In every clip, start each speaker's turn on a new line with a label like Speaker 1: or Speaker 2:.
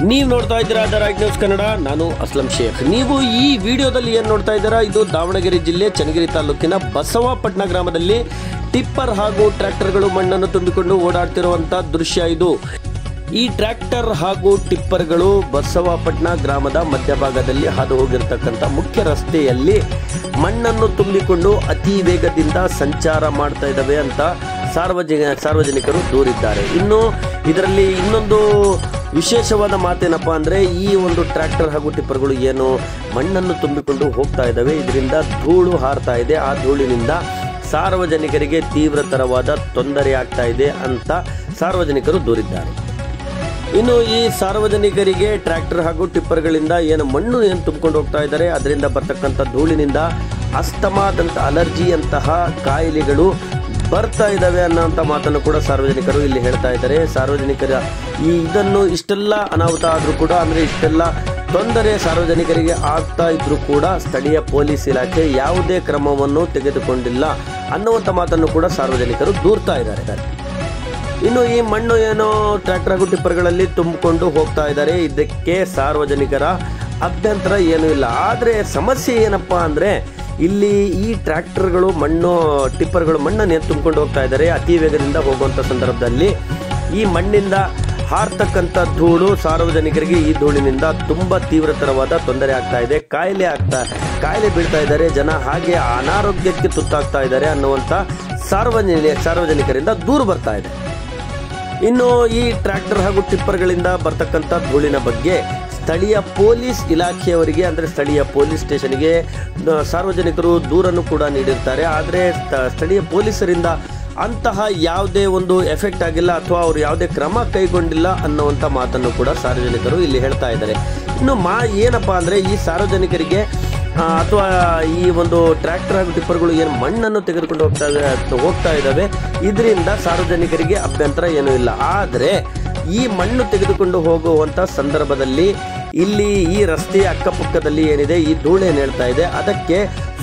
Speaker 1: ನೀವು ನೋಡ್ತಾ ಇದ್ದೀರಾ ದ ರೈಟ್ ನ್ಯೂಸ್ ಕನ್ನಡ ನಾನು ಅಸ್ಲಂ ಶೇಖ್ ನೀವು ಈ ವಿಡಿಯೋದಲ್ಲಿ ಏನು ನೋಡ್ತಾ ಇದ್ದೀರಾ ಇದು ದಾವಣಗೆರೆ ಜಿಲ್ಲೆ ಚನ್ನಗಿರಿ ತಾಲೂಕಿನ ಬಸವಪಟ್ಟಣ ಗ್ರಾಮದಲ್ಲಿ ಟಿಪ್ಪರ್ ಹಾಗೂ ಟ್ರ್ಯಾಕ್ಟರ್ಗಳು ಮಣ್ಣನ್ನು ತುಂಬಿಕೊಂಡು ಓಡಾಡ್ತಿರುವಂತ ದೃಶ್ಯ ಇದು ಈ ಟ್ರ್ಯಾಕ್ಟರ್ ಹಾಗೂ ಟಿಪ್ಪರ್ಗಳು ಬಸವಪಟ್ಟಣ ಗ್ರಾಮದ ಮಧ್ಯಭಾಗದಲ್ಲಿ ಹಾದು ಹೋಗಿರ್ತಕ್ಕಂಥ ಮುಖ್ಯ ರಸ್ತೆಯಲ್ಲಿ ಮಣ್ಣನ್ನು ತುಂಬಿಕೊಂಡು ಅತಿ ವೇಗದಿಂದ ಸಂಚಾರ ಮಾಡ್ತಾ ಇದ್ದಾವೆ ಅಂತ ಸಾರ್ವಜನಿಕ ಸಾರ್ವಜನಿಕರು ದೂರಿದ್ದಾರೆ ಇನ್ನು ಇದರಲ್ಲಿ ಇನ್ನೊಂದು ವಿಶೇಷವಾದ ಮಾತೇನಪ್ಪ ಅಂದ್ರೆ ಈ ಒಂದು ಟ್ರ್ಯಾಕ್ಟರ್ ಹಾಗೂ ಟಿಪ್ಪರ್ಗಳು ಏನು ಮಣ್ಣನ್ನು ತುಂಬಿಕೊಂಡು ಹೋಗ್ತಾ ಇದ್ದಾವೆ ಇದರಿಂದ ಧೂಳು ಹಾರ್ತಾ ಇದೆ ಆ ಧೂಳಿನಿಂದ ಸಾರ್ವಜನಿಕರಿಗೆ ತೀವ್ರತರವಾದ ತೊಂದರೆ ಆಗ್ತಾ ಇದೆ ಅಂತ ಸಾರ್ವಜನಿಕರು ದೂರಿದ್ದಾರೆ ಇನ್ನು ಈ ಸಾರ್ವಜನಿಕರಿಗೆ ಟ್ರ್ಯಾಕ್ಟರ್ ಹಾಗೂ ಟಿಪ್ಪರ್ಗಳಿಂದ ಏನು ಮಣ್ಣು ಏನು ತುಂಬಿಕೊಂಡು ಹೋಗ್ತಾ ಇದ್ದಾರೆ ಅದರಿಂದ ಬರ್ತಕ್ಕಂಥ ಧೂಳಿನಿಂದ ಅಸ್ತಮಾದಂಥ ಅಲರ್ಜಿಯಂತಹ ಕಾಯಿಲೆಗಳು ಬರ್ತಾ ಇದ್ದಾವೆ ಅನ್ನೋಂಥ ಮಾತನ್ನು ಕೂಡ ಸಾರ್ವಜನಿಕರು ಇಲ್ಲಿ ಹೇಳ್ತಾ ಇದ್ದಾರೆ ಸಾರ್ವಜನಿಕರ ಈ ಇದನ್ನು ಇಷ್ಟೆಲ್ಲ ಅನಾಹುತ ಆದರೂ ಕೂಡ ಅಂದರೆ ಇಷ್ಟೆಲ್ಲ ತೊಂದರೆ ಸಾರ್ವಜನಿಕರಿಗೆ ಆಗ್ತಾ ಇದ್ರೂ ಕೂಡ ಸ್ಥಳೀಯ ಪೊಲೀಸ್ ಇಲಾಖೆ ಯಾವುದೇ ಕ್ರಮವನ್ನು ತೆಗೆದುಕೊಂಡಿಲ್ಲ ಅನ್ನುವಂಥ ಮಾತನ್ನು ಕೂಡ ಸಾರ್ವಜನಿಕರು ದೂರ್ತಾ ಇದ್ದಾರೆ ಇನ್ನು ಈ ಮಣ್ಣು ಏನೋ ಟ್ರ್ಯಾಕ್ಟರ್ ಹಾಗೂ ಟಿಪ್ಪರ್ಗಳಲ್ಲಿ ತುಂಬಿಕೊಂಡು ಹೋಗ್ತಾ ಇದ್ದಾರೆ ಇದಕ್ಕೆ ಸಾರ್ವಜನಿಕರ ಅಭ್ಯಂತರ ಏನೂ ಇಲ್ಲ ಆದರೆ ಸಮಸ್ಯೆ ಏನಪ್ಪಾ ಅಂದ್ರೆ ಇಲ್ಲಿ ಈ ಟ್ರ್ಯಾಕ್ಟರ್ಗಳು ಮಣ್ಣು ಟಿಪ್ಪರ್ಗಳು ಮಣ್ಣನ್ನು ಏನು ತುಂಬಿಕೊಂಡು ಹೋಗ್ತಾ ಇದ್ದಾರೆ ಅತಿ ವೇಗದಿಂದ ಹೋಗುವಂಥ ಸಂದರ್ಭದಲ್ಲಿ ಈ ಮಣ್ಣಿಂದ ಹಾರ್ತಕ್ಕಂಥ ಧೂಳು ಸಾರ್ವಜನಿಕರಿಗೆ ಈ ಧೂಳಿನಿಂದ ತುಂಬಾ ತೀವ್ರತರವಾದ ತೊಂದರೆ ಆಗ್ತಾ ಇದೆ ಕಾಯಿಲೆ ಆಗ್ತಾ ಕಾಯಿಲೆ ಬೀಳ್ತಾ ಇದ್ದಾರೆ ಜನ ಹಾಗೆ ಅನಾರೋಗ್ಯಕ್ಕೆ ತುತ್ತಾಗ್ತಾ ಇದ್ದಾರೆ ಅನ್ನುವಂಥ ಸಾರ್ವಜನಿಕ ಸಾರ್ವಜನಿಕರಿಂದ ದೂರು ಬರ್ತಾ ಇದೆ ಇನ್ನು ಈ ಟ್ರ್ಯಾಕ್ಟರ್ ಹಾಗೂ ಟಿಪ್ಪರ್ಗಳಿಂದ ಬರ್ತಕ್ಕಂಥ ಧೂಳಿನ ಬಗ್ಗೆ ಸ್ಥಳೀಯ ಪೊಲೀಸ್ ಇಲಾಖೆಯವರಿಗೆ ಅಂದರೆ ಸ್ಥಳೀಯ ಪೊಲೀಸ್ ಸ್ಟೇಷನ್ಗೆ ಆ, ಸಾರ್ವಜನಿಕರು ದೂರನ್ನು ಕೂಡ ನೀಡಿರ್ತಾರೆ ಆದರೆ ಸ್ಥ- ಸ್ಥಳೀಯ ಪೊಲೀಸರಿಂದ ಅಂತಹ ಯಾವುದೇ ಒಂದು ಎಫೆಕ್ಟ್ ಆಗಿಲ್ಲ ಅಥವಾ ಅವರು ಯಾವುದೇ ಕ್ರಮ ಕೈಗೊಂಡಿಲ್ಲ ಅನ್ನುವಂಥ ಮಾತನ್ನು ಕೂಡ ಸಾರ್ವಜನಿಕರು ಇಲ್ಲಿ ಹೇಳ್ತಾ ಇದ್ದಾರೆ ಇನ್ನು ಮಾ ಏನಪ್ಪಾ ಅಂದರೆ ಈ ಸಾರ್ವಜನಿಕರಿಗೆ ಆ, ಅಥವಾ ಈ ಒಂದು ಟ್ರ್ಯಾಕ್ಟರ್ ಹಾಗೂ ಟಿಪ್ಪರ್ಗಳು ಏನು ಮಣ್ಣನ್ನು ತೆಗೆದುಕೊಂಡು ಹೋಗ್ತಾ ಇದಾವೆ- ಹೋಗ್ತಾ ಇದ್ದಾವೆ ಇದರಿಂದ ಸಾರ್ವಜನಿಕರಿಗೆ ಅಭ್ಯಂತರ ಏನೂ ಇಲ್ಲ ಆದರೆ ಈ ಮಣ್ಣು ತೆಗೆದುಕೊಂಡು ಹೋಗುವಂತ ಸಂದರ್ಭದಲ್ಲಿ ಇಲ್ಲಿ ಈ ರಸ್ತೆಯ ಅಕ್ಕಪಕ್ಕದಲ್ಲಿ ಏನಿದೆ ಈ ಧೂಳು ಏನು ಹೇಳ್ತಾ ಇದೆ ಅದಕ್ಕೆ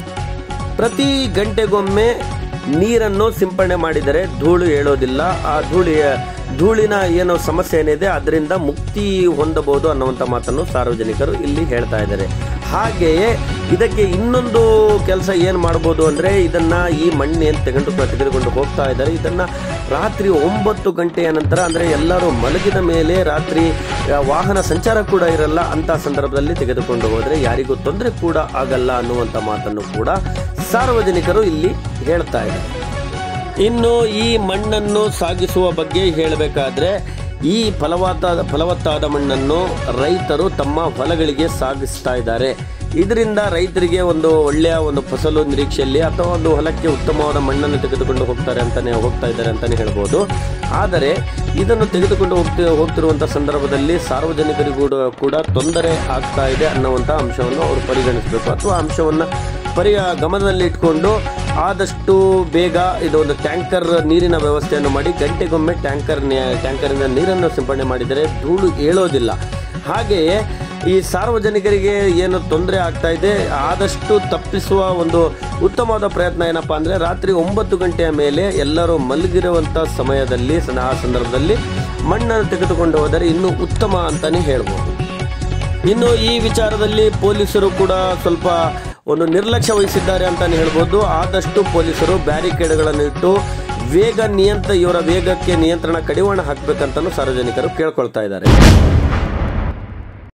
Speaker 1: ಪ್ರತಿ ಗಂಟೆಗೊಮ್ಮೆ ನೀರನ್ನು ಸಿಂಪಡಣೆ ಮಾಡಿದರೆ ಧೂಳು ಏಳೋದಿಲ್ಲ ಆ ಧೂಳಿಯ ಧೂಳಿನ ಏನು ಸಮಸ್ಯೆ ಏನಿದೆ ಅದರಿಂದ ಮುಕ್ತಿ ಹೊಂದಬಹುದು ಅನ್ನುವಂಥ ಮಾತನ್ನು ಸಾರ್ವಜನಿಕರು ಇಲ್ಲಿ ಹೇಳ್ತಾ ಇದ್ದಾರೆ ಹಾಗೆಯೇ ಇದಕ್ಕೆ ಇನ್ನೊಂದು ಕೆಲಸ ಏನು ಮಾಡ್ಬೋದು ಅಂದರೆ ಇದನ್ನ ಈ ಮಣ್ಣು ಏನು ತೆಗೆದು ತೆಗೆದುಕೊಂಡು ಹೋಗ್ತಾ ಇದ್ದಾರೆ ಇದನ್ನ ರಾತ್ರಿ ಒಂಬತ್ತು ಗಂಟೆಯ ನಂತರ ಅಂದರೆ ಎಲ್ಲರೂ ಮಲಗಿದ ಮೇಲೆ ರಾತ್ರಿ ಆ, ವಾಹನ ಸಂಚಾರ ಕೂಡ ಇರಲ್ಲ ಅಂತ ಸಂದರ್ಭದಲ್ಲಿ ತೆಗೆದುಕೊಂಡು ಹೋದರೆ ಯಾರಿಗೂ ತೊಂದರೆ ಕೂಡ ಆಗಲ್ಲ ಅನ್ನುವಂಥ ಮಾತನ್ನು ಕೂಡ ಸಾರ್ವಜನಿಕರು ಇಲ್ಲಿ ಹೇಳ್ತಾ ಇದ್ದಾರೆ ಇನ್ನು ಈ ಮಣ್ಣನ್ನು ಸಾಗಿಸುವ ಬಗ್ಗೆ ಹೇಳಬೇಕಾದ್ರೆ ಈ ಫಲವತ್ತಾದ ಫಲವತ್ತಾದ ಮಣ್ಣನ್ನು ರೈತರು ತಮ್ಮ ಹೊಲಗಳಿಗೆ ಸಾಗಿಸ್ತಾ ಇದ್ದಾರೆ ಇದರಿಂದ ರೈತರಿಗೆ ಒಂದು ಒಳ್ಳೆಯ ಒಂದು ಫಸಲು ನಿರೀಕ್ಷೆಯಲ್ಲಿ ಅಥವಾ ಒಂದು ಹೊಲಕ್ಕೆ ಉತ್ತಮವಾದ ಮಣ್ಣನ್ನು ತೆಗೆದುಕೊಂಡು ಹೋಗ್ತಾರೆ ಅಂತಾನೆ ಹೋಗ್ತಾ ಇದ್ದಾರೆ ಅಂತಾನೆ ಹೇಳ್ಬೋದು ಆದರೆ ಇದನ್ನು ತೆಗೆದುಕೊಂಡು ಹೋಗ್ತಿ ಹೋಗ್ತಿರುವಂಥ ಸಂದರ್ಭದಲ್ಲಿ ಸಾರ್ವಜನಿಕರಿಗೂ ಕೂಡ- ಕೂಡ ತೊಂದರೆ ಆಗ್ತಾ ಇದೆ ಅನ್ನುವಂಥ ಅಂಶವನ್ನು ಅವರು ಪರಿಗಣಿಸಬೇಕು ಅಥವಾ ಅಂಶವನ್ನು ಪರಿಯ ಗಮನದಲ್ಲಿ ಇಟ್ಕೊಂಡು ಆದಷ್ಟು ಬೇಗ ಇದು ಒಂದು ಟ್ಯಾಂಕರ್ ನೀರಿನ ವ್ಯವಸ್ಥೆಯನ್ನು ಮಾಡಿ ಗಂಟೆಗೊಮ್ಮೆ ಟ್ಯಾಂಕರ್ ಟ್ಯಾಂಕರಿಂದ ನೀರನ್ನು ಸಿಂಪಡಣೆ ಮಾಡಿದರೆ ಧೂಳು ಏಳೋದಿಲ್ಲ ಹಾಗೆಯೇ ಈ ಸಾರ್ವಜನಿಕರಿಗೆ ಏನು ತೊಂದರೆ ಆಗ್ತಾ ಇದೆ ಆದಷ್ಟು ತಪ್ಪಿಸುವ ಒಂದು ಉತ್ತಮವಾದ ಪ್ರಯತ್ನ ಏನಪ್ಪಾ ಅಂದರೆ ರಾತ್ರಿ ಒಂಬತ್ತು ಗಂಟೆಯ ಮೇಲೆ ಎಲ್ಲರೂ ಮಲಗಿರುವಂಥ ಸಮಯದಲ್ಲಿ ಸ- ಆ ಸಂದರ್ಭದಲ್ಲಿ ಮಣ್ಣನ್ನು ತೆಗೆದುಕೊಂಡು ಹೋದರೆ ಇನ್ನೂ ಉತ್ತಮ ಅಂತಾನೆ ಹೇಳ್ಬೋದು ಇನ್ನು ಈ ವಿಚಾರದಲ್ಲಿ ಪೊಲೀಸರು ಕೂಡ ಸ್ವಲ್ಪ ಒಂದು ನಿರ್ಲಕ್ಷ್ಯ ವಹಿಸಿದ್ದಾರೆ ಅಂತಾನೆ ಹೇಳ್ಬೋದು ಆದಷ್ಟು ಪೊಲೀಸರು ಬ್ಯಾರಿಕೇಡ್ಗಳನ್ನು ಇಟ್ಟು ವೇಗ ನಿಯಂತ್ರ ಇವರ ವೇಗಕ್ಕೆ ನಿಯಂತ್ರಣ ಕಡಿವಾಣ ಹಾಕಬೇಕಂತಲೂ ಸಾರ್ವಜನಿಕರು ಕೇಳ್ಕೊಳ್ತಾ ಇದ್ದಾರೆ